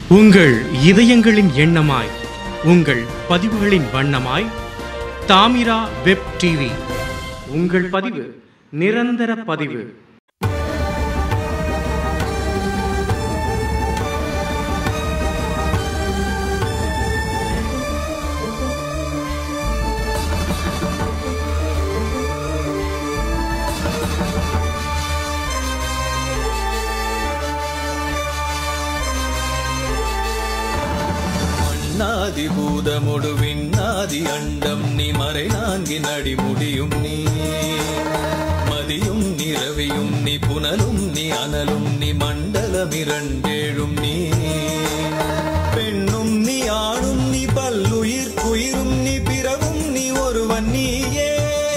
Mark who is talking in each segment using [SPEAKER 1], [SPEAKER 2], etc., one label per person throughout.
[SPEAKER 1] உங்கள் இதயங்களின் எண்ணமாய் உங்கள் பதிவுகளின் வண்ணமாய் தாமிரா வெப் டிவி உங்கள் பதிவு நிரந்தர பதிவு
[SPEAKER 2] மண்ணாதி பூதமொடு விண்ணாதி அண்டம் நீ மறை நான்கின் அடி முடியும் நீ மதியும் நிறவியும் நீ புனலும் நீ அனலும் நீ மண்டலம் இரண்டேழும் நீ பெண்ணும் நீ ஆணும் நீ பல்லுயிர் குயிரும் நீ பிறவும் நீ ஒருவன் நீயே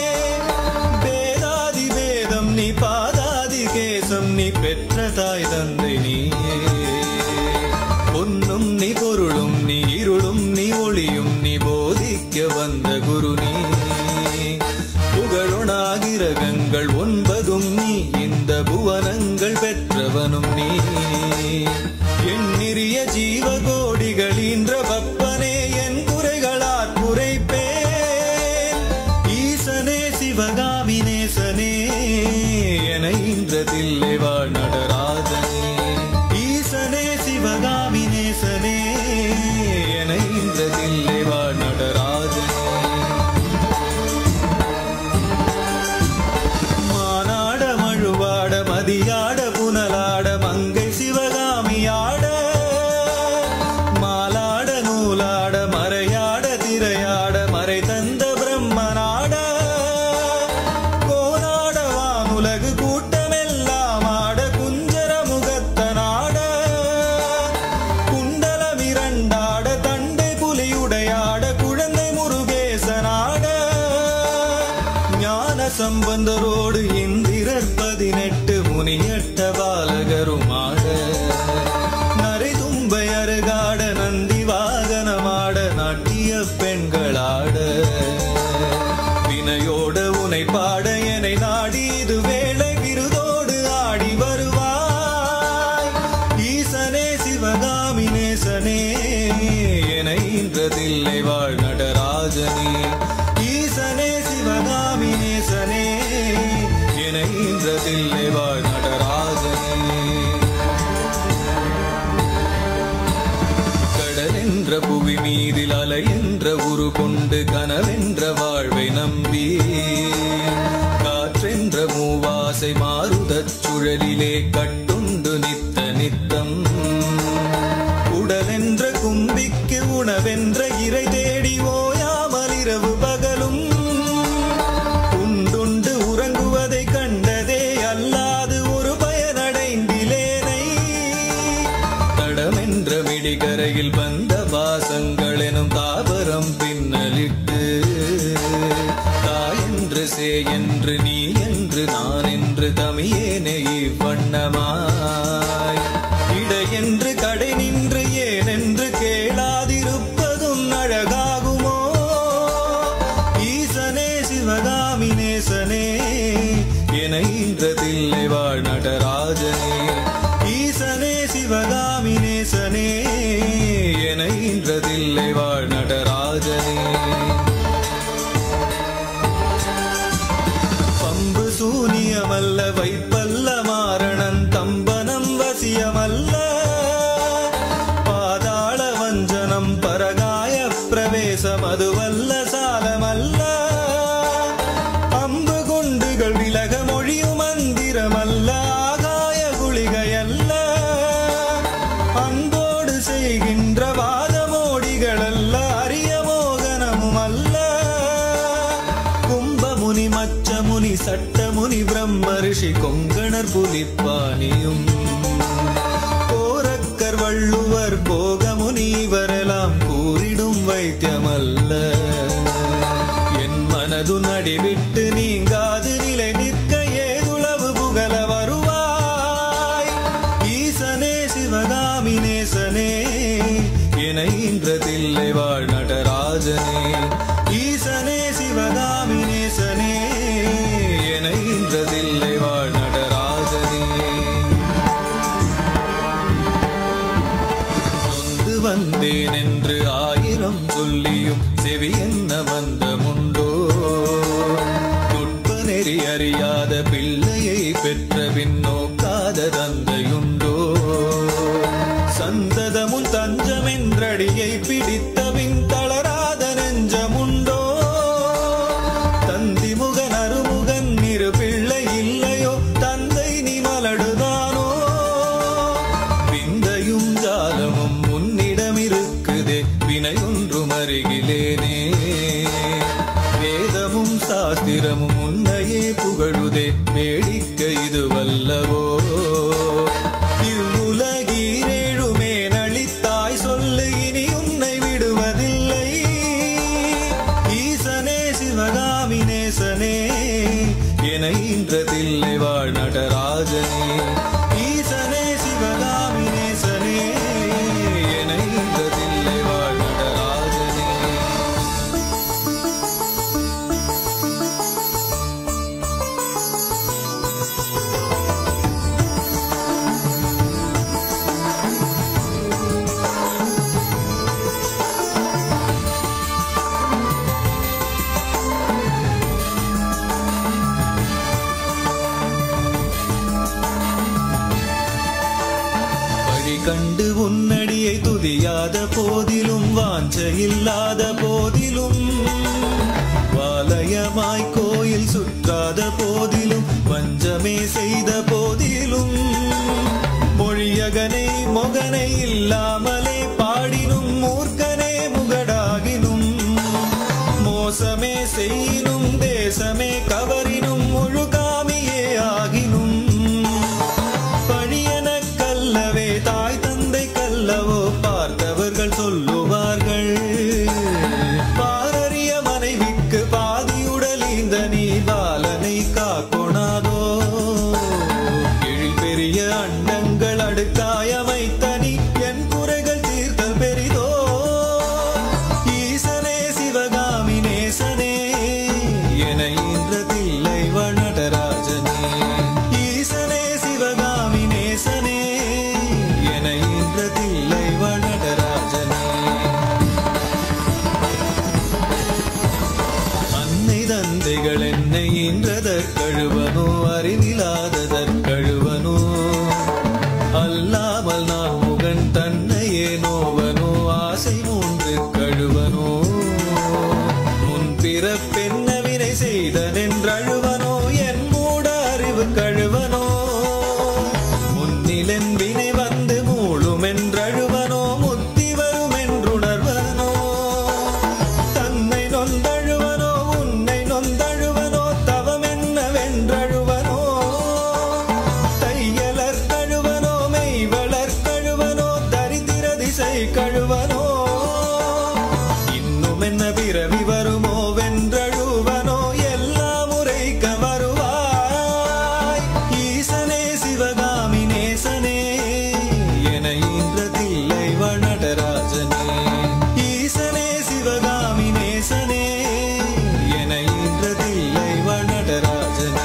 [SPEAKER 2] வேதாதி வேதம் நீ பாதாதி கேசம் நீ பெற்ற தாய் தந்தை நீயே பொன்னும் நீ பொருளும் நீ இருளும் நீ ஒளியும் நீ போதிக்க வந்த குரு நீ புகழொணாகிரகங்கள் ஒன்பதும் நீ இந்த புவனங்கள் பெற்றவனும் நீ எண்ணிறிய ஜீவகோடிகள் ஈன்ற பப்பனே என் குறைகளாற் குறைப்பேன் ஈசனே சிவகாமி நேசனே என இன்றதில்லை வாழ் நடராஜனே ஈசனே சிவகாமி நேசனே என இன்றதில்லை வாழ் நடராஜனே மானாட மழுவாட மதியாட புனலாட மங்கை சிவகாமியாட மாலாட நூலாட மறையாட திரையாட மறை தந்த பிரம்மனாட கோனாட வானுலகு கூட்டமெல்லாம் ஆட குஞ்சர முகத்தனாட குண்டலம் இரண்டாட தண்டை புலியுடையாட குழந்தை முருகேசனாட ஞான சம்பந்தரோடு இந்திரர் பதினெட்டு முனியட்ட பாலகருமாட நரை தும்பை அருகாட நந்தி வாகனமாட நாட்டிய பெண்களாட வினையோட உனை பாட எனை நாடி இது வேளை விருதோடு ஆடி வருவாய் ஈசனே சிவகாமி நேசனே என இன்றதில்லை வாழ் நடராஜனே ஈசனே சிவகாமி நேசனே என இன்றதில்லை வாழ் நடராஜனே கடலென்ற புவி மீதில் அலை என்ற உரு கொண்டு கனவென்ற வாழ்வை நம்பி காற்றென்ற மூவாசை மாறுதச் சுழலிலே கட்டுண்டு நித்த நித்தம் உடலென்ற கும்பிக்கு உணவென்ற இறை தேடி ஓயாமல் இரவு பகலும் உண்டுண்டு உறங்குவதை கண்டதே அல்லாது ஒரு பயனடைந்திலேனை தடமென்ற மிடிகரையில் வந்த வாசங்கள் எனும் தாவரம் பின்னலிட்டு தாயென்று சே என்று நீ என்று நான் என்று தமியேனே இவ்வண்ணமாய் இடையென்று கடை நின்று ஏனென்று கேளாதிருப்பதும் அழகாகுமோ ஈசனே சிவகாமி நேசனே என இன்றதில்லை வாழ் நடராஜனே ஈசனே சிவகாமி நேசனே என இன்றதில்லை வாழ் நடராஜனே பம்பு சூனியமல்ல வைப்பல்ல மாரணன் தம்பனம் வசியமல்ல பாதாள வஞ்சனம் பரகாய பிரவேசம் அதுவல்ல சாலமல்ல அம்பு குண்டுகள் விலக மொழியும் மந்திரமல்ல ஆகாய குளிகையல்ல அன்போடு செய்கின்ற வாதமோடிகளல்ல அரிய மோகனமும் அல்ல கும்பமுனி மச்சமுனி சட்டமுனி பிரம்ம ரிஷி கொங்கணர் புலிப்பானியும் கோரக்கர் வள்ளுவர் போகமுனி இவரெல்லாம் கூறிடும் வைத்தியமல்ல என் மனது நடிவிட்டு நீங்காது நிலை நிற்க ஏதுளவு புகழ வருவாய் ஈசனே சிவகாமி நேசனே என இன்றதில்லை வாழ் நடராஜனே ஈசனே சிவகாமி நேசனே என இன்றதில்லை வாழ் நடராஜனே வந்தேன் என்று ஆயிரம் சொல்லியும் செவி என்ன வந்தமுண்டோ நுட்ப நெறி அறியாத பிள்ளையை பெற்ற பின் நோக்காத தந்தையுண்டோ சந்ததமும் தஞ்சமென்றடியை பிடித்த பின் தளராத நெஞ்சமுண்டோ தந்தி முகன் அருமுகன் இரு பிள்ளை இல்லையோ தந்தை நீ மலடுதானோ விந்தையும் ஜாலமும் உன்னிடம் இருக்குதே வினை ஒன்றும் அருகிலேனே வேதமும் சாஸ்திரமும் உன்னையே புகழுதே வேடிக்கை இது வல்லவோ இவ்வுலகீரேழுமே நளித்தாய் சொல்லு இனி உன்னை விடுவதில்லை ஈசனே சிவகாமி நேசனே என இன்றதில்லை வாழ் நடராஜனே ஈசனே சிவகாமி நேசனே என இன்றதில்லை வாழ் நடராஜனே வழி கண்டு உன்னடியை துதியாத போதிலும் வாஞ்ச இல்லாத போதிலும் வாலயமாய் கோயில் சுற்றாத போதிலும் வஞ்சமே செய்த போதிலும் மொழியகனை மொகனை இல்லாமலே பாடினும் மூர்க்கனே முகடாகினும் மோசமே செய்யினும் தேசமே கவரினும் முழுகாமியே ஆகினும் பழியன கல்லவே தாய் தந்தை கல்லவோ பார்த்தவர்கள் சொல்லுவார்கள் பாரறிய மனைவிக்கு பாதியுடல் இந்த நீ பாலனை காக்கொணாதோ எழில் பெரிய அண்டங்கள் அடுக்காய வைத்தனி என் குறைகள் தீர்த்தல் பெரிதோ ஈசனே சிவகாமி நேசனே என இன்றதில்லை வனடராஜனே ஈசனே சிவகாமி நேசனே என இன்றதில்லை வனடராஜனே அன்னை தந்தைகள் என்னை ஈன்றதற்கழுவனோ அறிவிலாததற்கழுவனோ அல்லாமல் நான் முகன் தன்னையே நோவனோ ஆசை மூன்று கழுவனோ முன்பிறப்பென்ன வினை செய்தனென்றழுவனோ என் மூட அறிவு கழுவனோ முன்னிலன் வினை வந்து மூழும் என்றழுவனோ முத்தி வரும் என்றுணர்வனோ தன்னை நொந்தழுவனோ உன்னை நொந்தழுவனோ தவம் என்னவென்றழுவனோ தையலர் கழுவனோ மெய்வளர் கழுவனோ தரித்திர திசை கழுவனோ இன்னும் என்ன பிறவி வருமோ வென்றழுவனோ எல்லாம் உரைக்க வருவாய் ஈசனே சிவகாமி நேசனே என இன்றதில்லை வனடராஜனே ஈசனே சிவகாமி நேசனே என இன்றதில்லை வனடராஜனே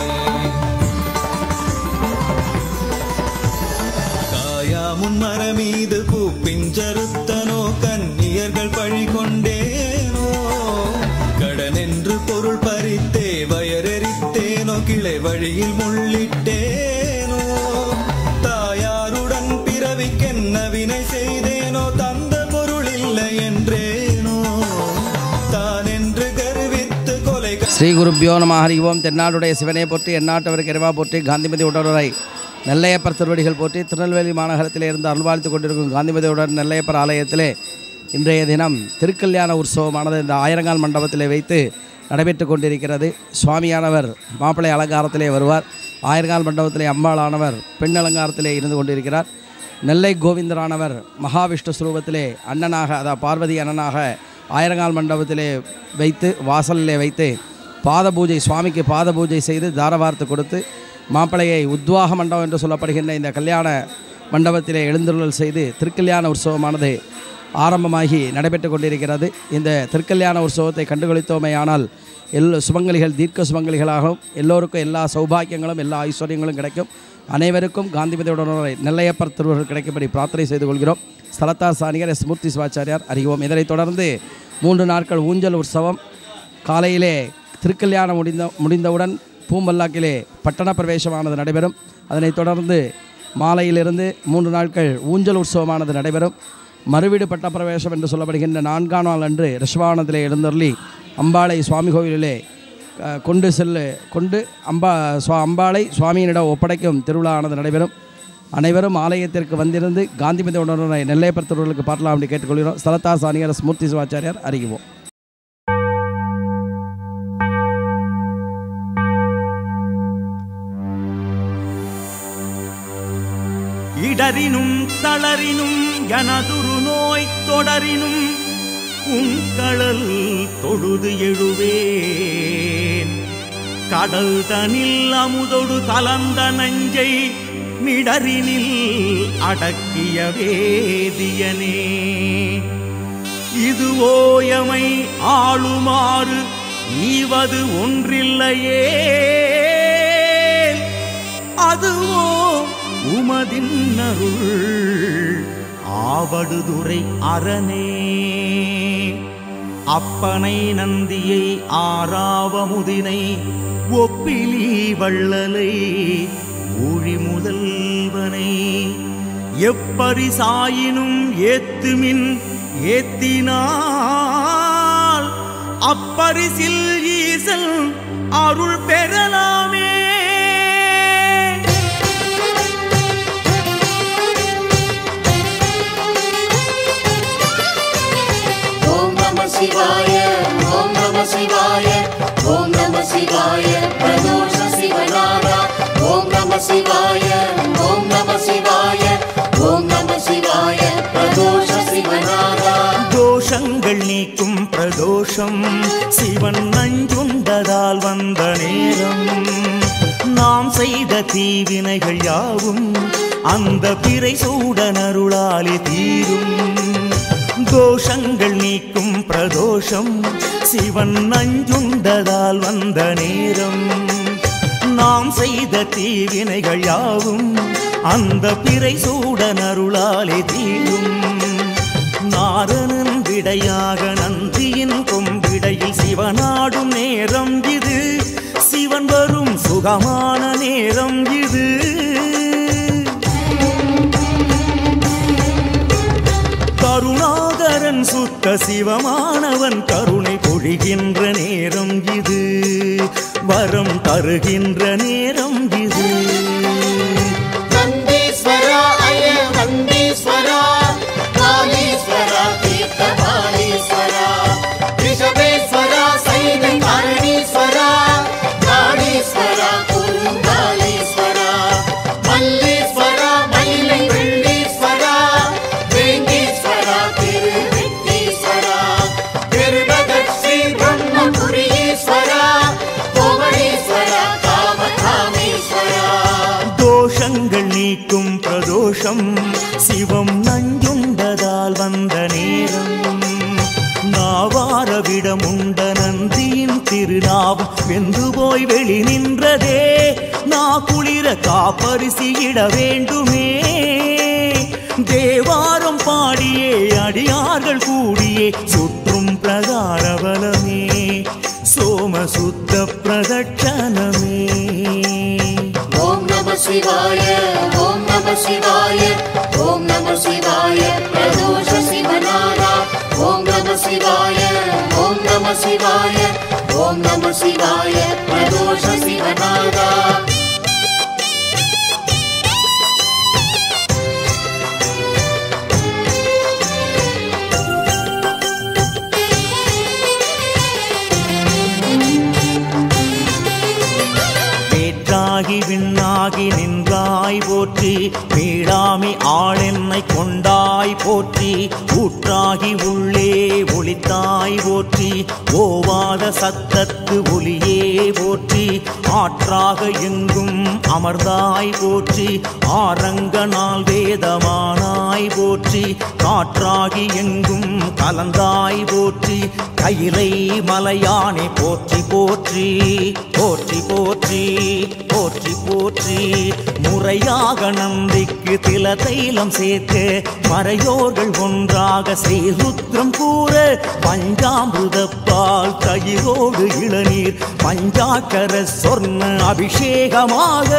[SPEAKER 2] காயாமுன் மரமீது பூ பிஞ்சறுத்தனோ கன்னியர்கள் பழி கொண்டேனோ கடனென்று பொருள் பறித்தே வயரெறித்தேனோ கிளை வழியில் முள்ளிட்டேனோ தாயாருடன் பிறவிக்கென்ன வினை செய்தேனோ தந்த பொருள் இல்லை என்றேனோ தான் என்று கருவித்து கொலை
[SPEAKER 3] ஸ்ரீ குருப்பியோ நம ஹரி ஓம் தென்னாடுடைய சிவனை போற்றி எந்நாட்டவருக்கு இறைவா போற்றி காந்திமதி உடனுரை நெல்லையப்பர் திருவடிகள் போற்றி திருநெல்வேலி மாநகரத்திலே இருந்து அருள்வாழ்த்து கொண்டிருக்கும் காந்திமதியுடன் நெல்லையப்பர் ஆலயத்திலே இன்றைய தினம் திருக்கல்யாண உற்சவமானது இந்த ஆயிரங்கால் மண்டபத்திலே வைத்து நடைபெற்று கொண்டிருக்கிறது சுவாமியானவர் மாப்பிள்ளை அலங்காரத்திலே வருவார் ஆயிரங்கால் மண்டபத்திலே அம்பாளானவர் பெண் அலங்காரத்திலே இருந்து கொண்டிருக்கிறார் நெல்லை கோவிந்தரானவர் மகாவிஷ்ணு ஸ்வரூபத்திலே அண்ணனாக அதாவது பார்வதி அண்ணனாக ஆயிரங்கால் மண்டபத்திலே வைத்து வாசலிலே வைத்து பாத பூஜை சுவாமிக்கு பாத பூஜை செய்து தாரவார்த்து கொடுத்து மாப்பிள்ளையை உத்வாக மண்டபம் என்று சொல்லப்படுகின்ற இந்த கல்யாண மண்டபத்திலே எழுந்துள்ளல் செய்து திருக்கல்யாண உற்சவமானது ஆரம்பமாகி நடைபெற்று கொண்டிருக்கிறது இந்த திருக்கல்யாண உற்சவத்தை கண்டுகளித்தோமேயானால் எல் சுமங்கலிகள் தீர்க்க சுமங்கலிகளாகவும் எல்லோருக்கும் எல்லா சௌபாக்கியங்களும் எல்லா ஐஸ்வர்யங்களும் கிடைக்கும் அனைவருக்கும் காந்திமதியுடன் நெல்லையப்பர் திருவர்கள் கிடைக்கும்படி பிரார்த்தனை செய்து கொள்கிறோம் ஸ்தலத்தார் சாணிகர் எஸ் மூர்த்தி சிவாச்சாரியார் அறிவோம் இதனைத் தொடர்ந்து மூன்று நாட்கள் ஊஞ்சல் உற்சவம் காலையிலே திருக்கல்யாணம் முடிந்த முடிந்தவுடன் பூம்பல்லாக்கிலே பட்டண பிரவேசமானது நடைபெறும் அதனைத் தொடர்ந்து மாலையிலிருந்து மூன்று நாட்கள் ஊஞ்சல் உற்சவமானது நடைபெறும் மறுவீடு பட்டப்பிரவேசம் என்று சொல்லப்படுகின்ற நான்காம் நாள் அன்று ரிஷவானத்திலே எழுந்தருளி அம்பாளை சுவாமி கோவிலிலே அஹ், கொண்டு செல்ல கொண்டு அம்பா சுவா அம்பாளை சுவாமியினிடம் ஒப்படைக்கும் திருவிழாவானது நடைபெறும் அனைவரும் ஆலயத்திற்கு வந்திருந்து காந்திமதி உடனுரை நெல்லையப்பர் பார்க்கலாம் அப்படி கேட்டுக்கொள்கிறோம் ஸ்தலத்தார் சாணியர் ஸ்மூர்த்தி சிவாச்சாரியார் அறிவிவோம்
[SPEAKER 4] இடரினும் தளரினும் எனதுரு நோய் தொடரினும் உங்கழல் தொழுது எழுவேன் கடல் தனில் அமுதொடு கலந்த நஞ்சை மிடரினில் அடக்கிய வேதியனே இது ஓயமை ஆளுமாறு ஈவது ஒன்றில்லையே அதுவோ உமதின் அருள் ஆவடுதுறை அரணே அப்பனை நந்தியை ஆறாவமுதினை ஒப்பிலி வள்ளலை ஊழி முதல்வனை எப்பரிசாயினும் ஏத்துமின் ஏத்தினால் அப்பரிசில் ஈசல் அருள் பெறலாமே
[SPEAKER 5] ஓம் நம சிவாய ஓம் நம சிவாய ஓம் நம சிவாய பிரதோஷ சிவநாதா ஓம் நம சிவாய ஓம் நம சிவாய ஓம் நம சிவாய பிரதோஷ சிவநாதா
[SPEAKER 4] தோஷங்கள் நீக்கும் பிரதோஷம் சிவன் நஞ்சுண்டதால் வந்த நேரம் நாம் செய்த தீவினைகள் யாவும் அந்த பிறை சூடனருளாலே தீரும் தோஷங்கள் நீக்கும் பிரதோஷம் சிவன் நஞ்சுண்டதால் வந்த நேரம் நாம் செய்த தீவினைகள் யாவும் அந்த பிறை சூடனருளாலே தீரும் நாரணன் விடையாக நந்தியின் கொம்பிடையில் சிவனாடும் நேரம் இது சிவன் வரும் சுகமான நேரம் இது கருணாகரன் சுத்த சிவமானவன் கருணை பொழிகின்ற நேரம் இது வரம் தருகின்ற நேரம் இது
[SPEAKER 5] நந்தீஸ்வரா அய நந்தீஸ்வரா காளீஸ்வரா தீர்த்த பாலீஸ்வரா ரிஷபேஸ்வரா சைன காரணீஸ்வரா காளீஸ்வரா குருங்காலீஸ்வரா மல்லீஸ்வரா மயிலை வெள்ளீஸ்வரா வேங்கீஸ்வரா திருவெட்டீஸ்வரா திருநகர் ஸ்ரீ பிரம்மபுரீஸ்வரா கோமளீஸ்வரா காமகாமீஸ்வரா
[SPEAKER 4] தோஷங்கள் நீக்கும் பிரதோஷம் சிவம் நஞ்சுண்டதால் வந்த நேரம் நாவாரவிடம் உண்ட நந்தியின் திருநாவம் வெந்து போய் வெளி நின்றதே நா குளிர காப்பரிசியிட வேண்டுமே தேவாரம் பாடியே அடியார்கள் கூடியே சுற்றும் பிரகாரபலமே சோமசுத்த பிரதட்சணமே
[SPEAKER 5] ஓம் நம சிவாய ஓம் நம சிவாய ஓம் நம சிவாய பிரதோஷ சிவநாதா ஓம் நம சிவாய ஓம் நம சிவாய ஓம் நம சிவாய பிரதோஷ சிவநாதா
[SPEAKER 4] வேற்றாகி விண்ணாகி நின்றாய் போற்றி மீளாமி ஆளென்னை கொண்டாய் போற்றி ஊற்றாகி உள்ளே ஒளி ஒளித்தாய் போற்றி ஓவாத சத்தத்து ஒளியே போற்றி ஆற்றாக எங்கும் அமர்ந்தாய் போற்றி ஆரங்க நாள் வேதமானாய் போற்றி காற்றாகி எங்கும் கலந்தாய் போற்றி கையிலை மலையானே போற்றி போற்றி போற்றி போற்றி போற்றி போற்றி முறையாக நந்திக்கு தில தைலம் சேர்க்க மறையோர்கள் ஒன்றாக ஸ்ரீருத்ரம் கூற பஞ்சாமிருத பால் தயிரோடு இளநீர் பஞ்சாக்கர சொர்ண அபிஷேகமாக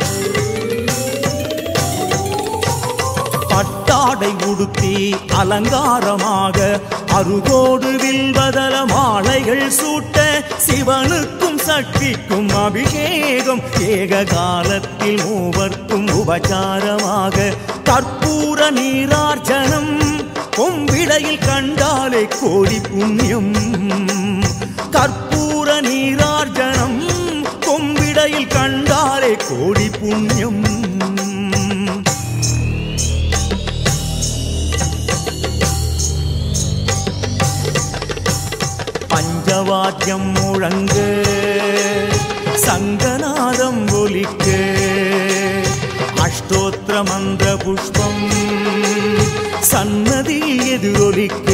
[SPEAKER 4] பட்டாடை உடுத்தி அலங்காரமாக அருகோடு வில்வதல மாலைகள் சூட்ட சிவனுக்கும் சக்திக்கும் அபிஷேகம் ஏக காலத்தில் மூவர்க்கும் உபச்சாரமாக கற்பூர நீரார்ச்சனம் கொம்பிடையில் கண்டாலே கோடி புண்ணியம் கற்பூர நீரார்ச்சனம் கொம்பிடையில் கண்டாலே கோடி புண்ணியம் பஞ்சவாத்தியம் முழங்க சங்கநாதம் ஒலிக்க அஷ்டோத்திர மந்திர புஷ்பம் சன்னதியில் எதிரொலிக்க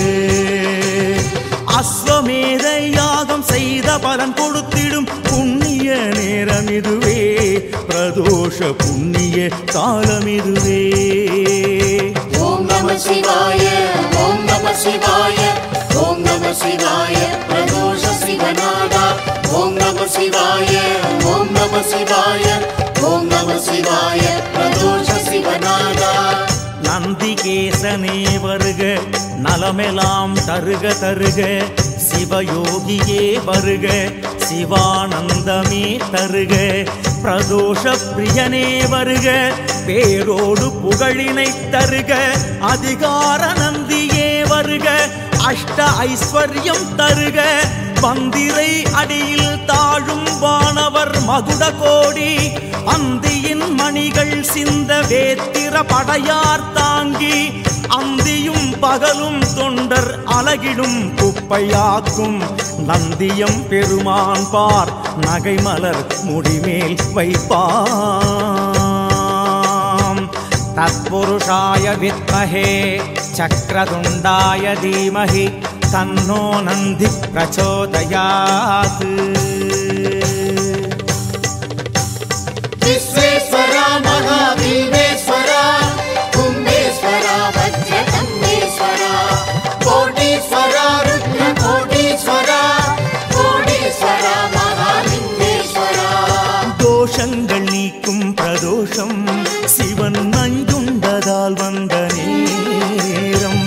[SPEAKER 4] அஸ்வமேத யாகம் செய்த பலன் கொடுத்திடும் புண்ணிய நேரம் இதுவே பிரதோஷ புண்ணிய காலம் இதுவே
[SPEAKER 5] ஓம் நம சிவாய ஓம் நம சிவாய ஓம் நம சிவாய பிரதோஷ சிவநாதா ஓம் நம சிவாய ஓம் நம சிவாய ஓம் நம சிவாய பிரதோஷ சிவநாதா
[SPEAKER 4] நந்திகேசனே வருக நலமெலாம் தருக தருக சிவயோகியே வருக சிவானந்தமே தருக பிரதோஷ பிரியனே வருக பேரோடு புகழினை தருக அதிகார நந்தியே வருக அஷ்ட ஐஸ்வர்யம் தருக பந்திரை அடியில் தாழும் வானவர் மகுட கோடி அந்தியின் மணிகள் சிந்த வேத்திர படையார் தாங்கி அந்தியும் பகலும் தொண்டர் அலகிடும் குப்பையாக்கும் நந்தியம் பெருமான் பார் நகைமலர் முடிமேல் வைப்பாம் தத்புருஷாய வித்மஹே சக்கரதுண்டாய தீமஹி தன்னோ நந்தி பிரச்சோதயாத்
[SPEAKER 5] विश्वेश्वरा महाभीमेश्वरा कुम्भेश्वरा वज्रकम्बेश्वरा कोटीश्वरा रुद्रकोटीश्वरा कोटीश्वरा महालिङ्गेश्वरा
[SPEAKER 4] தோஷங்கள் நீக்கும் பிரதோஷம் சிவன் நஞ்சுண்டதால் வந்த நேரம்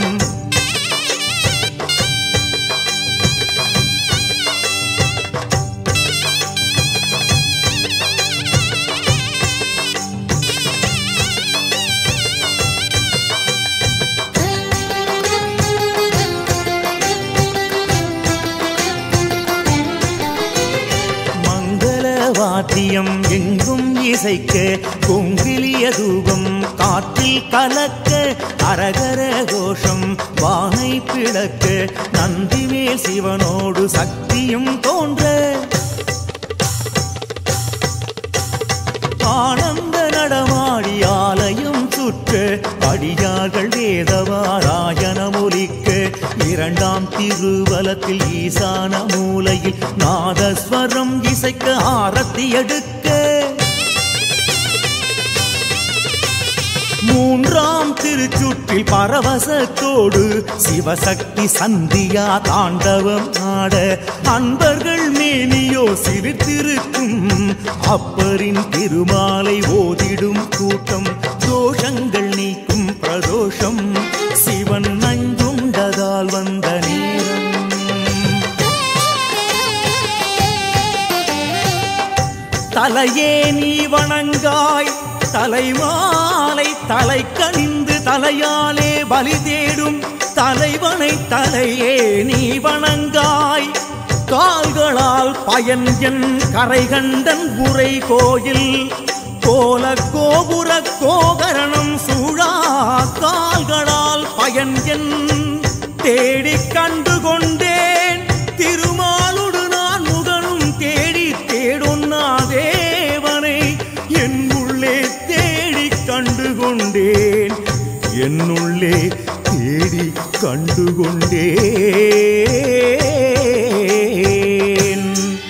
[SPEAKER 4] மங்கள வாத்தியம் எங்கும் இசைக்க கொங்கிலிய தூபம் காற்றில் கலக்க அரகர கோஷம் வானை பிளக்க நந்திமேல் சிவனோடு சக்தியும் தோன்ற ஆனந்த நடமாடி ஆலயம் சுற்ற அடியார்கள் வேதவாராயணமொலிக்க இரண்டாம் திருவலத்தில் ஈசான மூலையில் நாதஸ்வரம் இசைக்க ஆரத்தி எடுக்க மூன்றாம் திருச்சுற்றில் பரவசத்தோடு சிவசக்தி சந்தியா தாண்டவம் ஆட அன்பர்கள் மேனியோ சிரித்திருக்கும் அப்பரின் திருமாலை ஓதிடும் கூட்டம் தோஷங்கள் நீக்கும் பிரதோஷம் சிவன் நஞ்சுண்டதால் வந்த நேரம் தலையே நீ வணங்காய் தலைமாலை தலை கனிந்து தலையாலே பலி தேடும் தலைவனை தலையே நீ வணங்காய் கால்களால் பயன் என் கரை கண்டன் உரை கோயில் கோல கோபுர கோகரணம் சூழா கால்களால் பயன் என் தேடி கண்டு கொண்டேன் திருமாலுடு நான் முகனும் தேடி தேடொன்னா தேவனை என் உள்ளே தேடி கண்டு கொண்டேன் என்னுள்ளே தேடி கண்டு கொண்டேன்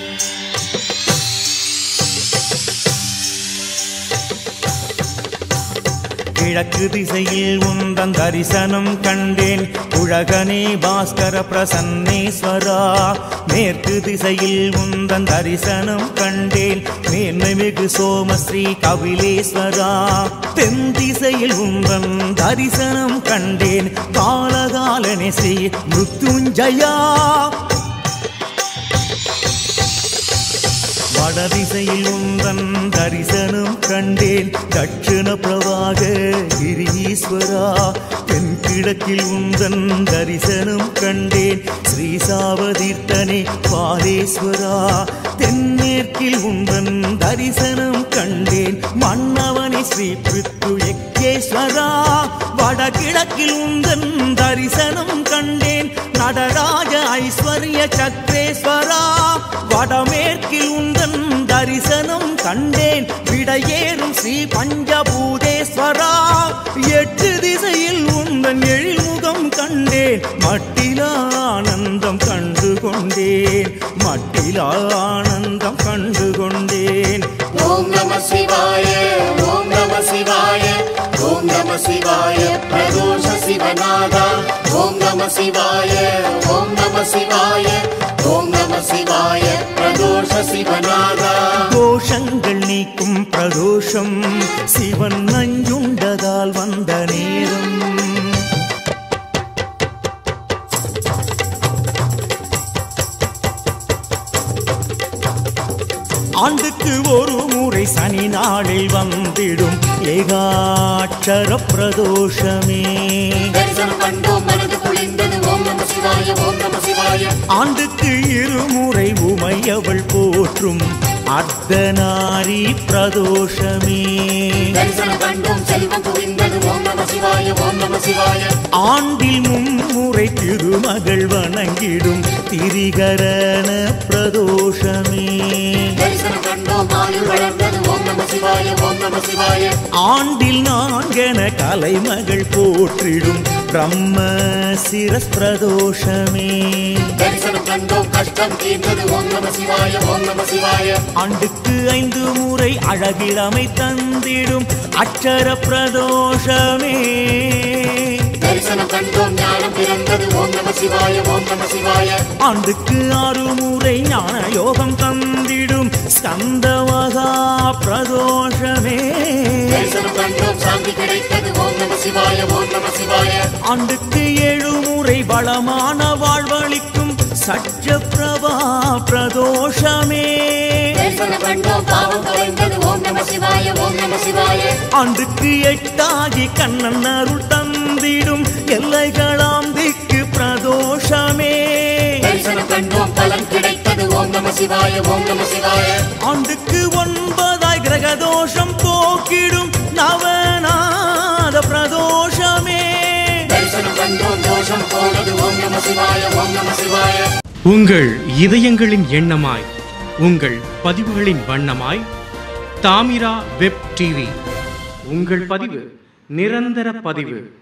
[SPEAKER 4] கிழக்கு திசையில் உந்தன் தரிசனம் கண்டேன் உலகனே பாஸ்கர பிரசன்னேஸ்வரா மேற்கு திசையில் உந்தன் தரிசனம் கண்டேன் மேன்மைமிகு சோமஸ்ரீ கபிலேஸ்வரா தென் திசையில் உந்தன் தரிசனம் கண்டேன் காலகாலனே ஸ்ரீ மிருத்யுஞ்சயா வடதிசையில் உந்தன் தரிசனம் கண்டேன் தட்சிண பிரவாக கிரீஸ்வரா தென் கிழக்கில் உந்தன் தரிசனம் கண்டேன் ஸ்ரீசாவதீர்த்தனே பாலேஸ்வரா தென்மேற்கில் உந்தன் தரிசனம் கண்டேன் மன்னவனே ஸ்ரீ பிருத்து யக்கேஸ்வரா வடகிழக்கில் உந்தன் தரிசனம் கண்டேன் நடராஜ ஐஸ்வர்ய சக்ரேஸ்வரா வடமேற்கில் உந்தன் தரிசனம் கண்டேன் விடையேறும் ஸ்ரீ பஞ்சபூதேஸ்வரா எட்டு திசையில் உந்தன் எழில்முகம் கண்டேன் மட்டிலா ஆனந்தம் கண்டு கொண்டேன் மட்டிலா ஆனந்தம் கண்டு கொண்டேன்
[SPEAKER 5] ஓம் நம சிவாய ஓம் நம சிவாய ஓம் நம சிவாய பிரதோஷ சிவநாதா ஓம் நம சிவாய ஓம் நம சிவாய ஓம் நம சிவாய பிரதோஷ சிவநாதா
[SPEAKER 4] தோஷங்கள் நீக்கும் பிரதோஷம் சிவன் நஞ்சுண்டதால் வந்த நேரம் ஆண்டுக்கு ஒரு முறை சனி நாளில் வந்திடும் ஏகாட்சர பிரதோஷமே
[SPEAKER 5] தரிசனம் கண்டோம் மனது குளிர்ந்தது ஓம் நம சிவாய ஓம் நம சிவாய
[SPEAKER 4] ஆண்டுக்கு இருமுறை உமையவள் போற்றும் அர்த்தநாரி பிரதோஷமே
[SPEAKER 5] தரிசனம் கண்டோம் செல்வம் குவிந்தது ஓம் நம சிவாய ஓம் நம சிவாய
[SPEAKER 4] ஆண்டில் மும்முறை திருமகள் வணங்கிடும் திரிகரண பிரதோஷமே
[SPEAKER 5] தரிசனம் கண்டோம் ஆயுள் வளர்ந்தது ஓம் நம சிவாய ஓம் நம சிவாய
[SPEAKER 4] ஆண்டில் நான்கென கலைமகள் போற்றிடும் பிரம்ம சிரஸ் பிரதோஷமே
[SPEAKER 5] தரிசனம் கண்டோம் கஷ்டம் தீர்ந்தது ஓம் நம சிவாய ஓம் நம சிவாய
[SPEAKER 4] ஆண்டுக்கு ஐந்து முறை அழகிழமை தந்திடும் அச்சர பிரதோஷமே
[SPEAKER 5] தரிசனம் கண்டோம் ஞானம் பிறந்தது ஓம் நம சிவாய ஓம் நம சிவாய
[SPEAKER 4] ஆண்டுக்கு ஆறு முறை ஞான யோகம் தந்திடும் ஸ்கந்த மகா பிரதோஷமே
[SPEAKER 5] தரிசனம் கண்டோம் சாந்தி கிடைத்தது ஓம் நம சிவாய ஓம் நம சிவாய
[SPEAKER 4] ஆண்டுக்கு ஏழு முறை வளமான வாழ்வளிக்கும் சட்ச பிரபா பிரதோஷமே
[SPEAKER 5] தரிசனம் கண்டோம் பாவம் குறைந்தது ஓம் நம சிவாய ஓம் நம சிவாய
[SPEAKER 4] ஆண்டுக்கு எட்டாகி கண்ணன் அருள் தந்திடும் எல்லைகளாம் திக்கு பிரதோஷமே
[SPEAKER 5] தரிசனம் கண்டோம் பலன் கிடைத்தது ஓம் நம சிவாய ஓம் நம சிவாய
[SPEAKER 4] ஆண்டுக்கு ஒன்பதாய் கிரகதோஷம் போக்கிடும் நவநாத பிரதோஷமே
[SPEAKER 5] தரிசனம் கண்டோம் தோஷம் போனது ஓம் நம சிவாய ஓம் நம சிவாய
[SPEAKER 1] உங்கள் இதயங்களின் எண்ணமாய் உங்கள் பதிவுகளின் வண்ணமாய் தாமிரா வெப் டிவி உங்கள் பதிவு நிரந்தர பதிவு